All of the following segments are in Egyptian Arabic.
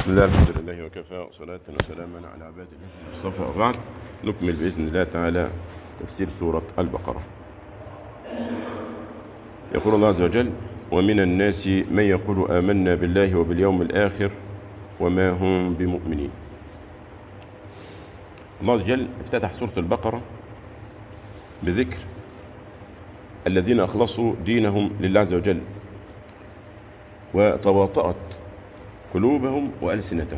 بسم الله الحمد لله وكفى وصلاة وسلاما على عباد الله المصطفى وبعد نكمل بإذن الله تعالى تفسير سورة البقرة يقول الله عز وجل ومن الناس من يقول آمنا بالله وباليوم الآخر وما هم بمؤمنين الله عز وجل افتتح سورة البقرة بذكر الذين أخلصوا دينهم لله عز وجل وتواطأت قلوبهم وألسنتهم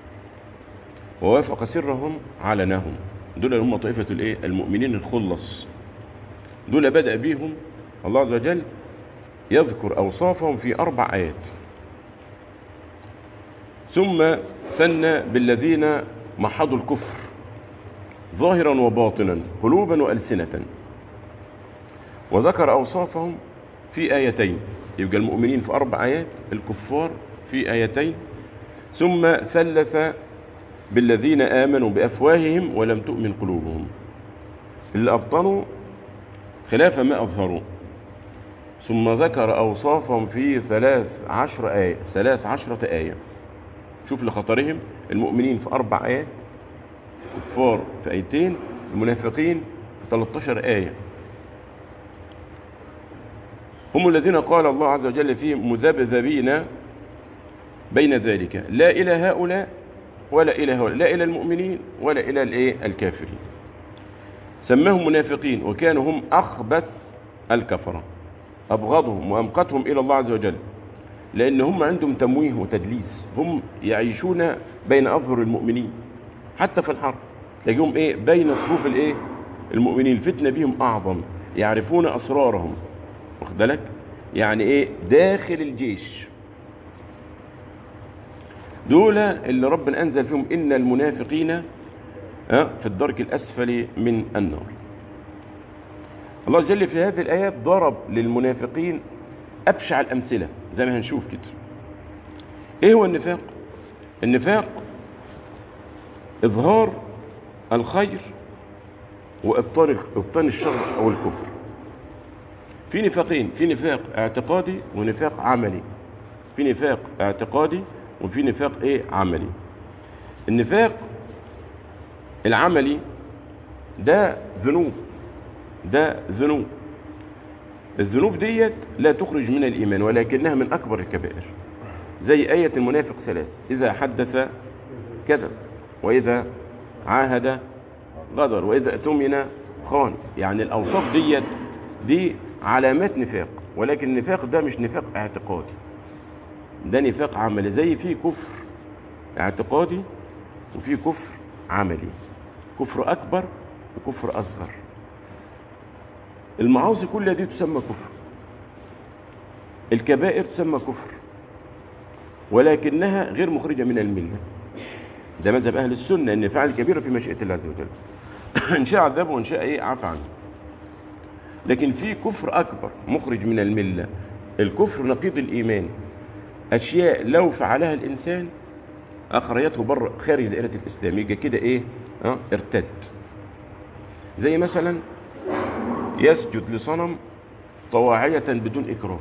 ووافق سرهم علنهم دول هم طائفة الايه المؤمنين الخلص دول بدأ بيهم الله عز وجل يذكر أوصافهم في أربع آيات ثم ثنى بالذين محضوا الكفر ظاهرا وباطنا قلوبا وألسنة وذكر أوصافهم في آيتين يبقى المؤمنين في أربع آيات الكفار في آيتين ثم ثلث بالذين آمنوا بأفواههم ولم تؤمن قلوبهم اللي أبطنوا خلاف ما أظهروا ثم ذكر أوصافهم في ثلاث عشر آية ثلاث عشرة آية شوف لخطرهم المؤمنين في أربع آيات كفار في آيتين المنافقين في 13 آية هم الذين قال الله عز وجل فيهم مذبذبين بين ذلك لا إلى هؤلاء ولا إلى هؤلاء لا إلى المؤمنين ولا إلى الإيه الكافرين سماهم منافقين وكانوا هم أخبث الكفرة أبغضهم وأمقتهم إلى الله عز وجل لأن هم عندهم تمويه وتدليس هم يعيشون بين أظهر المؤمنين حتى في الحرب تلاقيهم إيه بين صفوف الإيه المؤمنين الفتنة بهم أعظم يعرفون أسرارهم واخد بالك يعني إيه داخل الجيش دول اللي ربنا أنزل فيهم إن المنافقين في الدرك الأسفل من النار الله جل في هذه الآيات ضرب للمنافقين أبشع الأمثلة زي ما هنشوف كده إيه هو النفاق النفاق إظهار الخير وإبطان إبطان الشر أو الكفر في نفاقين في نفاق اعتقادي ونفاق عملي في نفاق اعتقادي وفي نفاق ايه عملي النفاق العملي ده ذنوب ده ذنوب الذنوب ديت لا تخرج من الإيمان ولكنها من أكبر الكبائر زي آية المنافق ثلاث إذا حدث كذب وإذا عاهد غدر وإذا اؤتمن خان يعني الأوصاف ديت دي علامات نفاق ولكن النفاق ده مش نفاق اعتقادي ده نفاق عملي زي في كفر اعتقادي وفي كفر عملي كفر أكبر وكفر أصغر المعاصي كلها دي تسمى كفر الكبائر تسمى كفر ولكنها غير مخرجة من الملة ده مذهب أهل السنة أن فعل كبيرة في مشيئة الله عز وجل إن شاء عذبه وإن شاء إيه عفى عنه لكن في كفر أكبر مخرج من الملة الكفر نقيض الإيمان أشياء لو فعلها الإنسان أخرجته بره خارج دائرة الإسلام يبقى كده إيه أه؟ ارتد زي مثلا يسجد لصنم طواعية بدون إكراه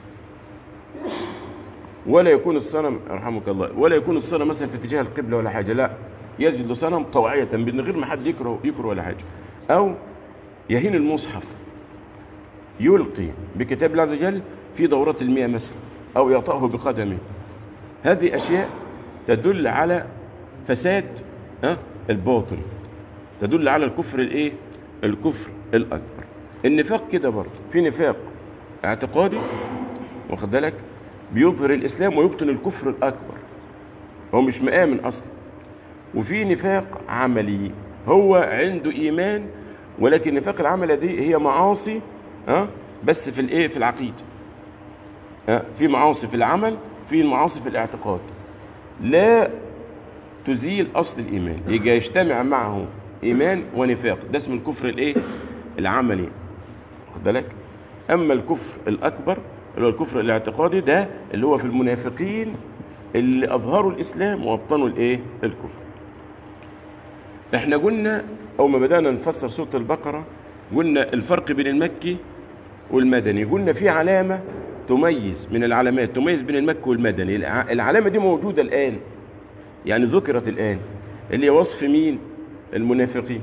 ولا يكون الصنم رحمك الله ولا يكون الصنم مثلا في اتجاه القبلة ولا حاجة لا يسجد لصنم طواعية من غير ما حد يكره يكره ولا حاجة أو يهين المصحف يلقي بكتاب الله عز وجل في دورات المياه مثلا أو يطأه بقدمه هذه أشياء تدل على فساد الباطن تدل على الكفر الايه الكفر الأكبر النفاق كده برضه في نفاق اعتقادي واخد بالك بيظهر الإسلام ويبطن الكفر الأكبر هو مش مآمن أصلا وفي نفاق عملي هو عنده إيمان ولكن النفاق العملي دي هي معاصي ها بس في الايه في العقيده في معاصي في العمل في معاصي في الاعتقاد لا تزيل اصل الايمان يجي يجتمع معه ايمان ونفاق ده اسمه الكفر الايه العملي واخد بالك اما الكفر الاكبر اللي هو الكفر الاعتقادي ده اللي هو في المنافقين اللي اظهروا الاسلام وابطنوا الايه الكفر احنا قلنا اول ما بدانا نفسر سوره البقره قلنا الفرق بين المكي والمدني قلنا في علامه تميز من العلامات تميز بين المكي والمدني الع- العلامة دي موجودة الآن يعني ذكرت الآن اللي هي وصف مين المنافقين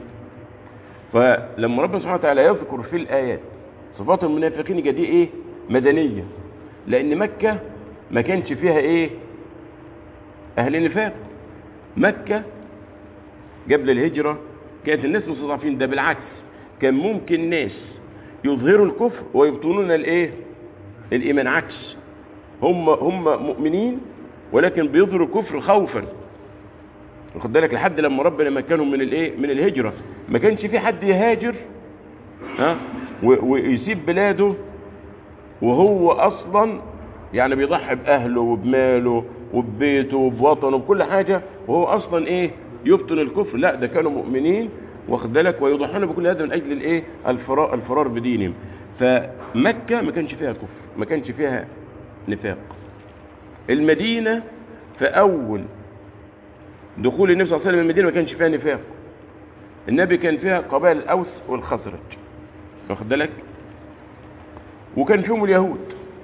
فلما ربنا سبحانه وتعالى يذكر في الآيات صفات المنافقين يبقى دي إيه مدنية لأن مكة ما كانش فيها إيه أهل النفاق مكة قبل الهجرة كانت الناس مستضعفين ده بالعكس كان ممكن ناس يظهروا الكفر ويبطنون الايه الايمان عكس هم هم مؤمنين ولكن بيظهروا الكفر خوفا واخد بالك لحد لما ربنا مكنهم من الايه من الهجره ما كانش في حد يهاجر ها و- ويسيب بلاده وهو اصلا يعني بيضحي باهله وبماله وببيته وبوطنه وبكل حاجه وهو اصلا ايه يبطن الكفر لا ده كانوا مؤمنين واخد بالك ويضحون بكل هذا من اجل الايه الفرار الفرار بدينهم فمكه ما كانش فيها كفر ما كانش فيها نفاق المدينه في اول دخول النبي صلى الله عليه وسلم المدينه ما كانش فيها نفاق النبي كان فيها قبائل الاوس والخزرج واخد بالك وكان فيهم اليهود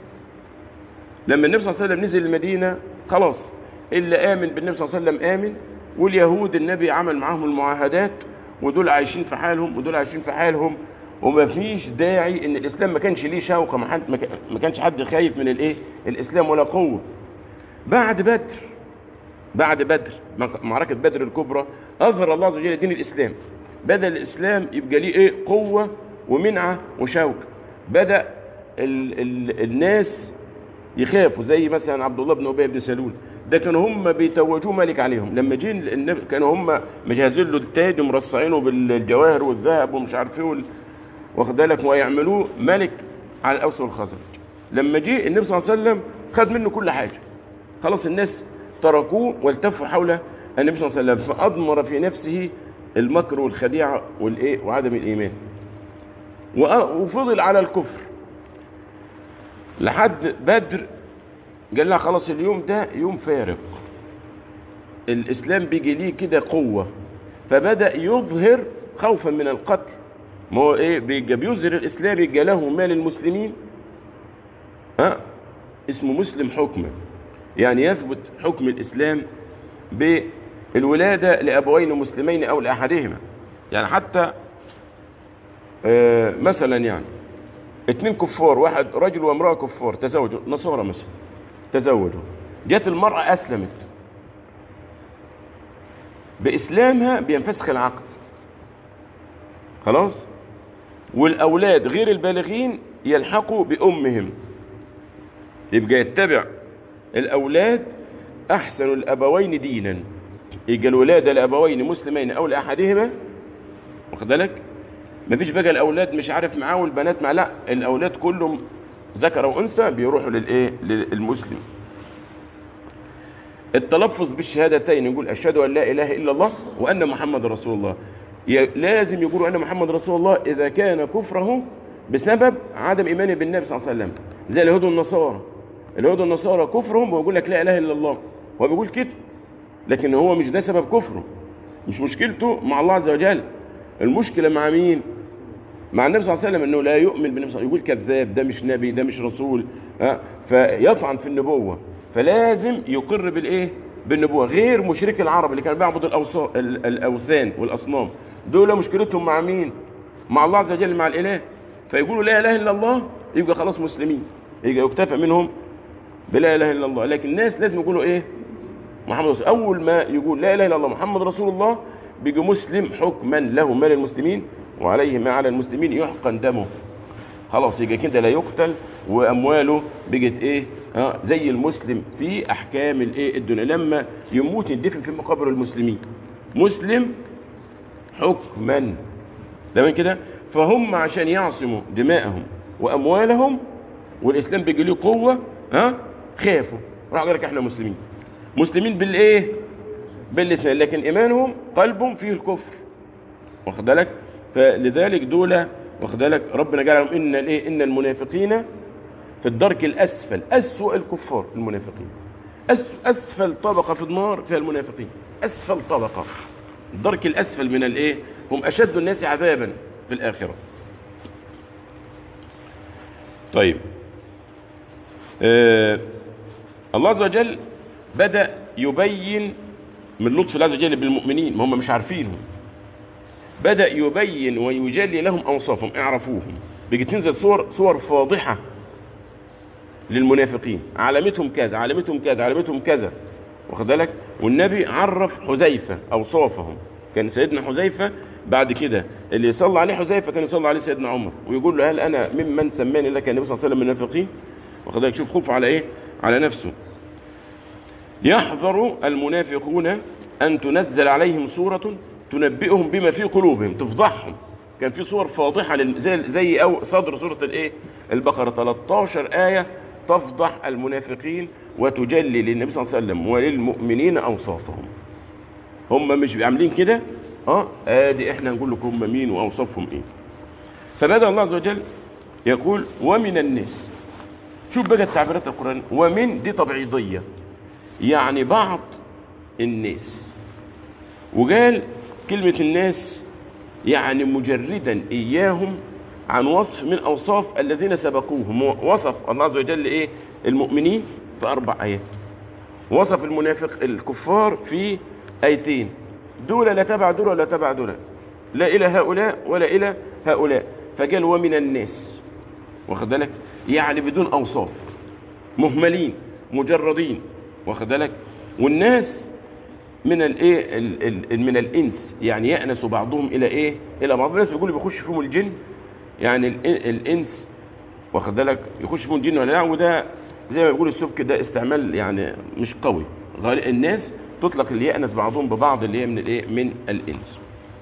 لما النبي صلى الله عليه وسلم نزل المدينه خلاص اللي امن بالنبي صلى الله عليه وسلم امن واليهود النبي عمل معاهم المعاهدات ودول عايشين في حالهم ودول عايشين في حالهم وما فيش داعي ان الاسلام ما كانش ليه شوكه ما حد- ما كان- ما كانش حد خايف من الايه الاسلام ولا قوه بعد بدر بعد بدر معركة بدر الكبرى أظهر الله عز وجل دين الإسلام بدأ الإسلام يبقى ليه إيه قوة ومنعة وشوكة بدأ ال ال الناس يخافوا زي مثلا عبد الله بن أبي بن سلول ده كانوا هم بيتوجوه ملك عليهم لما جه النبي كانوا هم مجهزين له التاج ومرصعينه بالجواهر والذهب ومش عارف ايه وال- واخد بالك ويعملوه ملك على الاوس والخزرج لما جه النبي صلى الله عليه وسلم خد منه كل حاجه خلاص الناس تركوه والتفوا حول النبي صلى الله عليه وسلم فاضمر في نفسه المكر والخديعه والايه وعدم الايمان وأ- وفضل على الكفر لحد بدر قال لها خلاص اليوم ده يوم فارق الاسلام بيجي ليه كده قوه فبدا يظهر خوفا من القتل ما هو ايه بيجي بيظهر الاسلام يجي له مال المسلمين ها اسمه مسلم حكما يعني يثبت حكم الاسلام بالولاده لابوين مسلمين او لاحدهما يعني حتى آه مثلا يعني اتنين كفار واحد رجل وامراه كفار تزوجوا نصارى مثلا تزوجوا جت المراه اسلمت باسلامها بينفسخ العقد خلاص والاولاد غير البالغين يلحقوا بامهم يبقى يتبع الاولاد احسن الابوين دينا يبقى الولاده لابوين مسلمين او لاحدهما واخد بالك مفيش بقى الاولاد مش عارف معاه والبنات معاه لا الاولاد كلهم ذكر وانثى بيروحوا للايه للمسلم التلفظ بالشهادتين يقول اشهد ان لا اله الا الله وان محمد رسول الله ي- لازم يقولوا ان محمد رسول الله اذا كان كفره بسبب عدم ايمانه بالنبي صلى الله عليه وسلم زي اليهود والنصارى اليهود والنصارى كفرهم ويقول لك لا اله الا الله هو بيقول كده لكن هو مش ده سبب كفره مش مشكلته مع الله عز وجل المشكله مع مين مع النبي صلى الله عليه وسلم انه لا يؤمن بالنبي صلى الله عليه وسلم يقول كذاب ده مش نبي ده مش رسول ها فيطعن في النبوه فلازم يقر بالايه بالنبوه غير مشرك العرب اللي كانوا بيعبدوا الأوصا- ال- الاوثان والاصنام دول مشكلتهم مع مين مع الله عز وجل مع الاله فيقولوا لا اله الا الله يبقى خلاص مسلمين يبقى يكتفى منهم بلا اله الا الله لكن الناس لازم يقولوا ايه محمد رسول اول ما يقول لا اله الا الله محمد رسول الله بيجي مسلم حكما له مال المسلمين وعليه ما على المسلمين يحقن دمه خلاص يبقى كده لا يقتل وامواله بقت ايه ها زي المسلم في احكام الايه الدنيا لما يموت يدفن في مقابر المسلمين مسلم حكما تمام كده فهم عشان يعصموا دماءهم واموالهم والاسلام بيجي له قوه ها خافوا راح قال لك احنا مسلمين مسلمين بالايه باللسان لكن ايمانهم قلبهم فيه الكفر واخد بالك فلذلك دول واخد بالك ربنا جعلهم ان الايه ان المنافقين في الدرك الاسفل اسوأ الكفار المنافقين أس اسفل طبقه في النار فيها المنافقين اسفل طبقه الدرك الاسفل من الايه هم اشد الناس عذابا في الاخره طيب آه الله عز وجل بدأ يبين من لطف الله عز وجل بالمؤمنين ما هم مش عارفينهم بدأ يبين ويجلي لهم أوصافهم اعرفوهم بيجي تنزل صور صور فاضحة للمنافقين علامتهم كذا علامتهم كذا علامتهم كذا واخد بالك والنبي عرف حذيفة أوصافهم كان سيدنا حذيفة بعد كده اللي يصلى عليه حذيفة كان يصلى عليه سيدنا عمر ويقول له هل أنا ممن سماني لك النبي صلى الله عليه وسلم منافقين واخد بالك شوف خوف على إيه على نفسه يحذر المنافقون أن تنزل عليهم سورة تنبئهم بما في قلوبهم تفضحهم كان في صور فاضحة لل- زي زي أو صدر سورة الإيه البقرة 13 آية تفضح المنافقين وتجلي للنبي صلى الله عليه وسلم وللمؤمنين أوصافهم هم مش عاملين كده اه ادي احنا نقول لكم هم مين واوصافهم ايه فبدا الله عز وجل يقول ومن الناس شوف بقى التعبيرات القرآن ومن دي تبعيضية يعني بعض الناس وقال كلمة الناس يعني مجردا إياهم عن وصف من أوصاف الذين سبقوهم وصف الله عز وجل إيه المؤمنين في أربع آيات وصف المنافق الكفار في آيتين دول لا تبع دول ولا تبع دول لا إلى هؤلاء ولا إلى هؤلاء فقال ومن الناس واخد بالك يعني بدون أوصاف مهملين مجردين واخد بالك والناس من الايه ال- ال- من الانس يعني يأنس بعضهم الى ايه الى بعض الناس بيقولوا بيخش فيهم الجن يعني ال- الانس واخد بالك يخش فيهم الجن ولا لا وده زي ما بيقول السبك ده استعمال يعني مش قوي غالي الناس تطلق اللي يأنس بعضهم ببعض اللي هي من الايه من الانس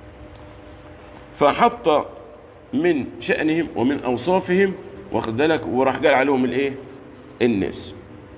فحط من شأنهم ومن اوصافهم واخد بالك وراح قال عليهم الايه الناس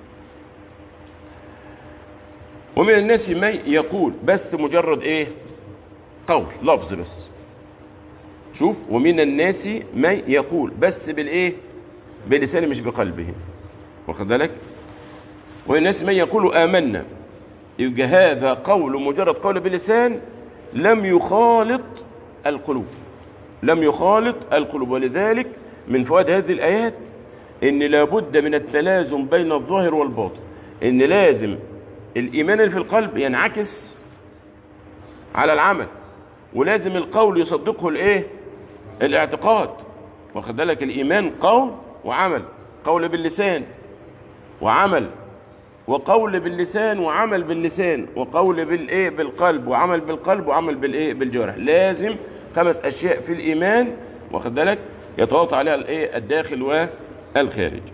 ومن الناس من يقول بس مجرد ايه قول لفظ بس شوف ومن الناس من يقول بس بالايه بلسانه مش بقلبه واخد بالك ومن الناس من يقول آمنا يبقى هذا قول مجرد قول باللسان لم يخالط القلوب لم يخالط القلوب ولذلك من فوائد هذه الآيات إن لابد من التلازم بين الظاهر والباطن إن لازم الإيمان اللي في القلب ينعكس على العمل ولازم القول يصدقه الإيه الاعتقاد واخد بالك الإيمان قول وعمل قول باللسان وعمل وقول باللسان وعمل باللسان وقول بالايه بالقلب وعمل بالقلب وعمل بالايه بالجوارح لازم خمس اشياء في الايمان واخد بالك يتواطى عليها الايه الداخل والخارج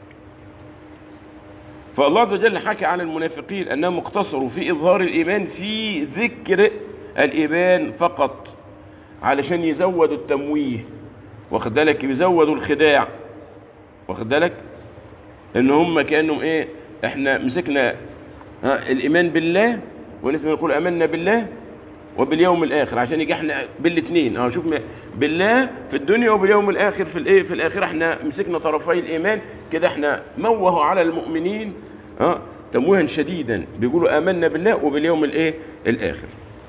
فالله عز وجل حكى عن المنافقين انهم اقتصروا في اظهار الايمان في ذكر الايمان فقط علشان يزودوا التمويه واخد بالك يزودوا الخداع واخد بالك ان هم كانهم ايه احنا مسكنا ها الايمان بالله ونسمع نقول امنا بالله وباليوم الاخر عشان يجي احنا بالاثنين اه شوف بالله في الدنيا وباليوم الاخر في الايه في الاخره احنا مسكنا طرفي الايمان كده احنا موهوا على المؤمنين اه تمويها شديدا بيقولوا امنا بالله وباليوم الايه الاخر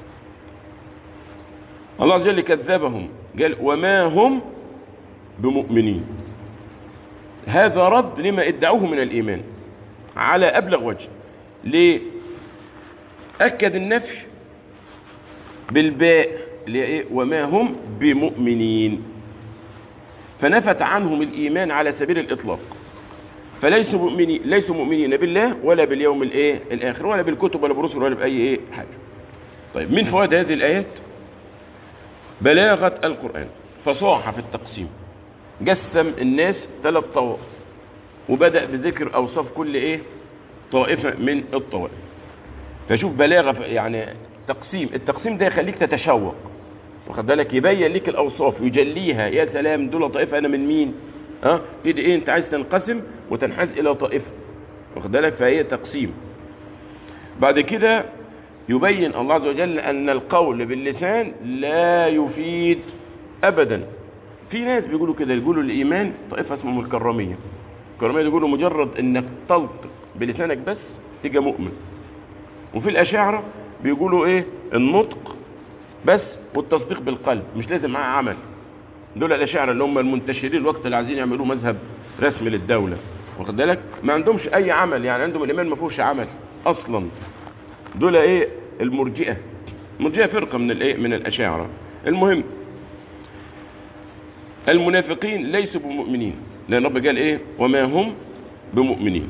الله عز وجل كذبهم قال وما هم بمؤمنين هذا رد لما ادعوه من الإيمان على أبلغ وجه ليه أكد النفي بالباء اللي هي إيه وما هم بمؤمنين فنفت عنهم الإيمان على سبيل الإطلاق فليسوا مؤمنين ليسوا مؤمنين بالله ولا باليوم الايه الاخر ولا بالكتب ولا بالرسل ولا باي ايه حاجه طيب من فوائد هذه الايات بلاغه القران فصاحه في التقسيم قسم الناس ثلاث طوائف وبدأ بذكر أوصاف كل إيه طائفة من الطوائف فشوف بلاغة يعني تقسيم التقسيم ده يخليك تتشوق واخد بالك يبين لك الأوصاف يجليها يا سلام دول طائفة أنا من مين ها كده إيه أنت عايز تنقسم وتنحاز إلى طائفة واخد بالك فهي تقسيم بعد كده يبين الله عز وجل أن القول باللسان لا يفيد أبدا في ناس بيقولوا كده يقولوا الايمان طائفه اسمهم الكراميه الكراميه يقولوا مجرد انك تنطق بلسانك بس تبقى مؤمن وفي الاشاعره بيقولوا ايه النطق بس والتصديق بالقلب مش لازم معاه عمل دول الاشاعره اللي هم المنتشرين الوقت اللي عايزين يعملوه مذهب رسمي للدوله واخد بالك ما عندهمش اي عمل يعني عندهم الايمان ما فيهوش عمل اصلا دول ايه المرجئة المرجئة فرقة من الايه من الأشاعرة المهم المنافقين ليسوا بمؤمنين لأن رب قال ايه وما هم بمؤمنين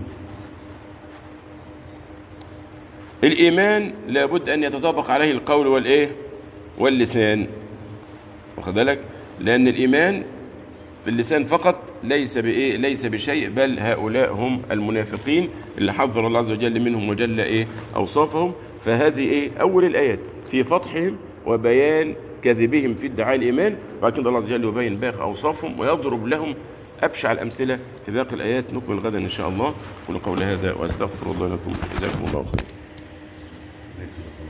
الإيمان لابد أن يتطابق عليه القول والإيه واللسان واخد بالك لأن الإيمان باللسان فقط ليس بإيه ليس بشيء بل هؤلاء هم المنافقين اللي حذر الله عز وجل منهم وجل إيه أوصافهم فهذه إيه أول الآيات في فضحهم وبيان كذبهم في ادعاء الإيمان وبعد كده الله عز وجل يبين باقي أوصافهم ويضرب لهم أبشع الأمثلة في باقي الآيات نكمل غدا إن شاء الله قولوا قول هذا وأستغفر الله لكم جزاكم الله خير